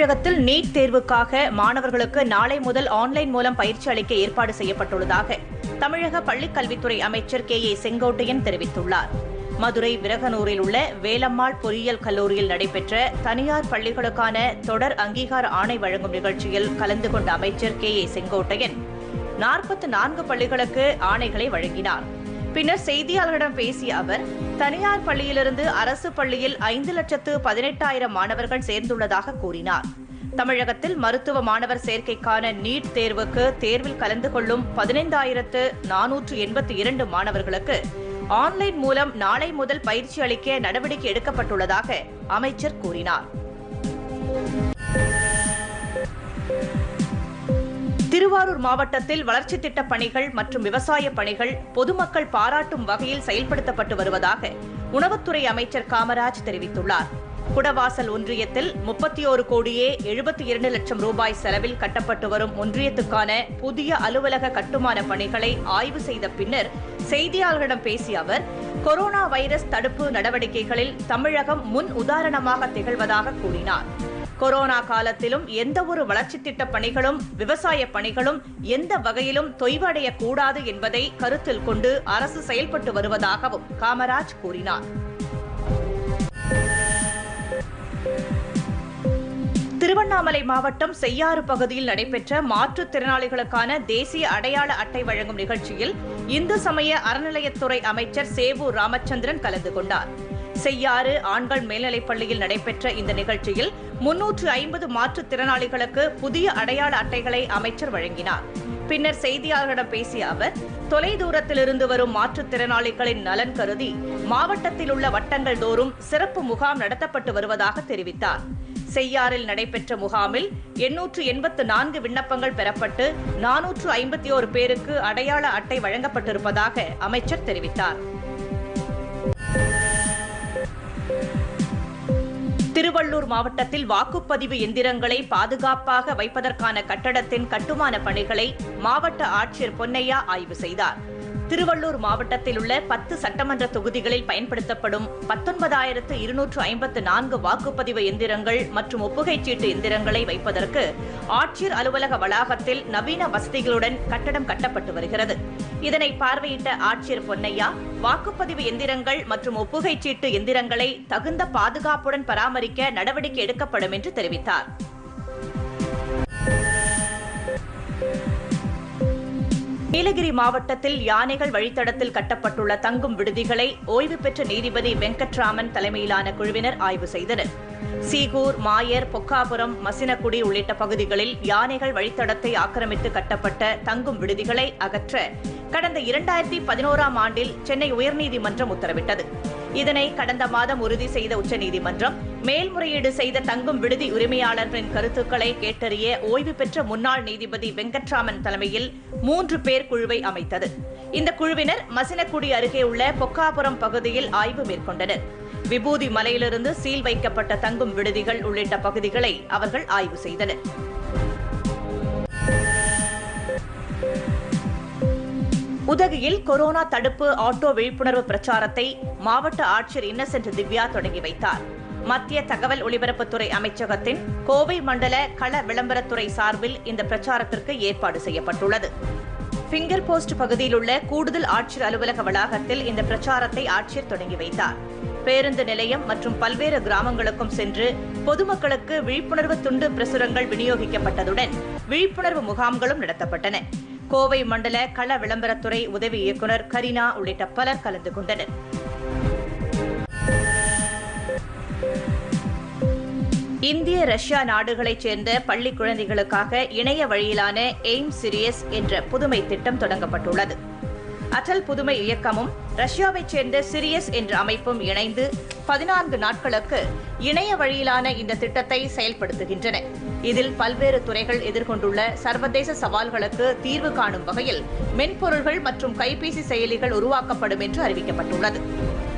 தமிழகத்தில் நீட் தேர்வுக்காக மாணவர்களுக்கு நாளை முதல் ஆன்லைன் மூலம் பயிற்சி அளிக்க ஏற்பாடு செய்யப்பட்டுள்ளதாக தமிழக பள்ளிக் கல்வித்துறை அமைச்சர் கே ஏ செங்கோட்டையன் தெரிவித்துள்ளார் மதுரை விரகனூரில் உள்ள வேலம்மாள் பொறியியல் கல்லூரியில் நடைபெற்ற தனியார் பள்ளிகளுக்கான தொடர் அங்கீகார ஆணை வழங்கும் நிகழ்ச்சியில் கலந்து கொண்ட அமைச்சர் கே ஏ செங்கோட்டையன் நாற்பத்து நான்கு பள்ளிகளுக்கு ஆணைகளை வழங்கினார் பின்னர் செய்தியாளர்களிடம் பேசிய அவர் தனியார் பள்ளியிலிருந்து அரசு பள்ளியில் ஐந்து லட்சத்து பதினெட்டாயிரம் மாணவர்கள் சேர்ந்துள்ளதாக கூறினார் தமிழகத்தில் மருத்துவ மாணவர் சேர்க்கைக்கான நீட் தேர்வுக்கு தேர்வில் கலந்து கொள்ளும் பதினைந்தாயிரத்து நானூற்று எண்பத்தி இரண்டு மாணவர்களுக்கு ஆன்லைன் மூலம் நாளை முதல் பயிற்சி அளிக்க நடவடிக்கை எடுக்கப்பட்டுள்ளதாக அமைச்சர் கூறினார் திருவாரூர் மாவட்டத்தில் வளர்ச்சித் திட்டப் பணிகள் மற்றும் விவசாய பணிகள் பொதுமக்கள் பாராட்டும் வகையில் செயல்படுத்தப்பட்டு வருவதாக உணவுத்துறை அமைச்சர் காமராஜ் தெரிவித்துள்ளார் குடவாசல் ஒன்றியத்தில் முப்பத்தி ஒரு கோடியே எழுபத்தி இரண்டு லட்சம் ரூபாய் செலவில் கட்டப்பட்டு வரும் ஒன்றியத்துக்கான புதிய அலுவலக கட்டுமான பணிகளை ஆய்வு செய்த பின்னர் செய்தியாளர்களிடம் பேசிய அவர் கொரோனா வைரஸ் தடுப்பு நடவடிக்கைகளில் தமிழகம் முன் உதாரணமாக திகழ்வதாக கூறினார் கொரோனா காலத்திலும் எந்த ஒரு வளர்ச்சித் திட்ட பணிகளும் விவசாய பணிகளும் எந்த வகையிலும் தொய்வடையக்கூடாது என்பதை கருத்தில் கொண்டு அரசு செயல்பட்டு வருவதாகவும் காமராஜ் கூறினார் திருவண்ணாமலை மாவட்டம் செய்யாறு பகுதியில் நடைபெற்ற மாற்றுத்திறனாளிகளுக்கான தேசிய அடையாள அட்டை வழங்கும் நிகழ்ச்சியில் இந்து சமய அறநிலையத்துறை அமைச்சர் சேவூர் ராமச்சந்திரன் கலந்து கொண்டார் செய்யாறு ஆண்கள் மேல்நிலைப் பள்ளியில் நடைபெற்ற இந்த நிகழ்ச்சியில் முன்னூற்று ஐம்பது மாற்றுத்திறனாளிகளுக்கு புதிய அடையாள அட்டைகளை அமைச்சர் வழங்கினார் பின்னர் செய்தியாளர்களிடம் பேசிய அவர் தொலைதூரத்திலிருந்து வரும் மாற்றுத்திறனாளிகளின் நலன் கருதி மாவட்டத்தில் உள்ள வட்டங்கள் தோறும் சிறப்பு முகாம் நடத்தப்பட்டு வருவதாக தெரிவித்தார் செய்யாறில் நடைபெற்ற முகாமில் எண்ணூற்று எண்பத்து நான்கு விண்ணப்பங்கள் பெறப்பட்டு நானூற்று ஐம்பத்தி ஓரு பேருக்கு அடையாள அட்டை வழங்கப்பட்டிருப்பதாக அமைச்சர் தெரிவித்தார் திருவள்ளூர் மாவட்டத்தில் வாக்குப்பதிவு எந்திரங்களை பாதுகாப்பாக வைப்பதற்கான கட்டடத்தின் கட்டுமான பணிகளை மாவட்ட ஆட்சியர் பொன்னையா ஆய்வு செய்தார் திருவள்ளூர் மாவட்டத்தில் உள்ள பத்து சட்டமன்ற தொகுதிகளில் பயன்படுத்தப்படும் பத்தொன்பதாயிரத்து இருநூற்று ஐம்பத்து நான்கு வாக்குப்பதிவு எந்திரங்கள் மற்றும் ஒப்புகைச் சீட்டு எந்திரங்களை வைப்பதற்கு ஆட்சியர் அலுவலக வளாகத்தில் நவீன வசதிகளுடன் கட்டடம் கட்டப்பட்டு வருகிறது இதனை பார்வையிட்ட ஆட்சியர் பொன்னையா வாக்குப்பதிவு எந்திரங்கள் மற்றும் ஒப்புகைச் சீட்டு எந்திரங்களை தகுந்த பாதுகாப்புடன் பராமரிக்க நடவடிக்கை எடுக்கப்படும் என்று தெரிவித்தார் நீலகிரி மாவட்டத்தில் யானைகள் வழித்தடத்தில் கட்டப்பட்டுள்ள தங்கும் விடுதிகளை ஓய்வு பெற்ற நீதிபதி வெங்கட்ராமன் தலைமையிலான குழுவினர் ஆய்வு செய்தனர் சீகூர் மாயர் பொக்காபுரம் மசினக்குடி உள்ளிட்ட பகுதிகளில் யானைகள் வழித்தடத்தை ஆக்கிரமித்து கட்டப்பட்ட தங்கும் விடுதிகளை அகற்ற கடந்த இரண்டாயிரத்தி பதினோராம் ஆண்டில் சென்னை உயர்நீதிமன்றம் உத்தரவிட்டது இதனை கடந்த மாதம் உறுதி செய்த உச்சநீதிமன்றம் மேல்முறையீடு செய்த தங்கும் விடுதி உரிமையாளர்களின் கருத்துக்களை கேட்டறிய ஓய்வு பெற்ற முன்னாள் நீதிபதி வெங்கட்ராமன் தலைமையில் மூன்று பேர் குழுவை அமைத்தது இந்த குழுவினர் மசினக்குடி அருகே உள்ள பொக்காபுரம் பகுதியில் ஆய்வு மேற்கொண்டனர் விபூதி மலையிலிருந்து சீல் வைக்கப்பட்ட தங்கும் விடுதிகள் உள்ளிட்ட பகுதிகளை அவர்கள் ஆய்வு செய்தனர் உதகையில் கொரோனா தடுப்பு ஆட்டோ விழிப்புணர்வு பிரச்சாரத்தை மாவட்ட ஆட்சியர் இன்னசென்ட் திவ்யா தொடங்கி வைத்தார் மத்திய தகவல் ஒலிபரப்புத்துறை அமைச்சகத்தின் கோவை மண்டல கள விளம்பரத்துறை சார்பில் இந்த பிரச்சாரத்திற்கு ஏற்பாடு செய்யப்பட்டுள்ளது பிங்கர் போஸ்ட் பகுதியில் உள்ள கூடுதல் ஆட்சியர் அலுவலக வளாகத்தில் இந்த பிரச்சாரத்தை ஆட்சியர் தொடங்கி வைத்தார் பேருந்து நிலையம் மற்றும் பல்வேறு கிராமங்களுக்கும் சென்று பொதுமக்களுக்கு விழிப்புணர்வு துண்டு பிரசுரங்கள் விநியோகிக்கப்பட்டதுடன் விழிப்புணர்வு முகாம்களும் நடத்தப்பட்டன கோவை மண்டல கள விளம்பரத்துறை உதவி இயக்குநர் கரினா உள்ளிட்ட பலர் கலந்து கொண்டனர் இந்திய ரஷ்யா நாடுகளைச் சேர்ந்த பள்ளி குழந்தைகளுக்காக இணைய வழியிலான எய்ம் சிரியஸ் என்ற புதுமை திட்டம் தொடங்கப்பட்டுள்ளது அடல் புதுமை இயக்கமும் ரஷ்யாவைச் சேர்ந்த சிரியஸ் என்ற அமைப்பும் இணைந்து பதினான்கு நாட்களுக்கு இணைய வழியிலான இந்த திட்டத்தை செயல்படுத்துகின்றன இதில் பல்வேறு துறைகள் எதிர்கொண்டுள்ள சர்வதேச சவால்களுக்கு தீர்வு காணும் வகையில் மென்பொருள்கள் மற்றும் கைபேசி செயலிகள் உருவாக்கப்படும் என்று அறிவிக்கப்பட்டுள்ளது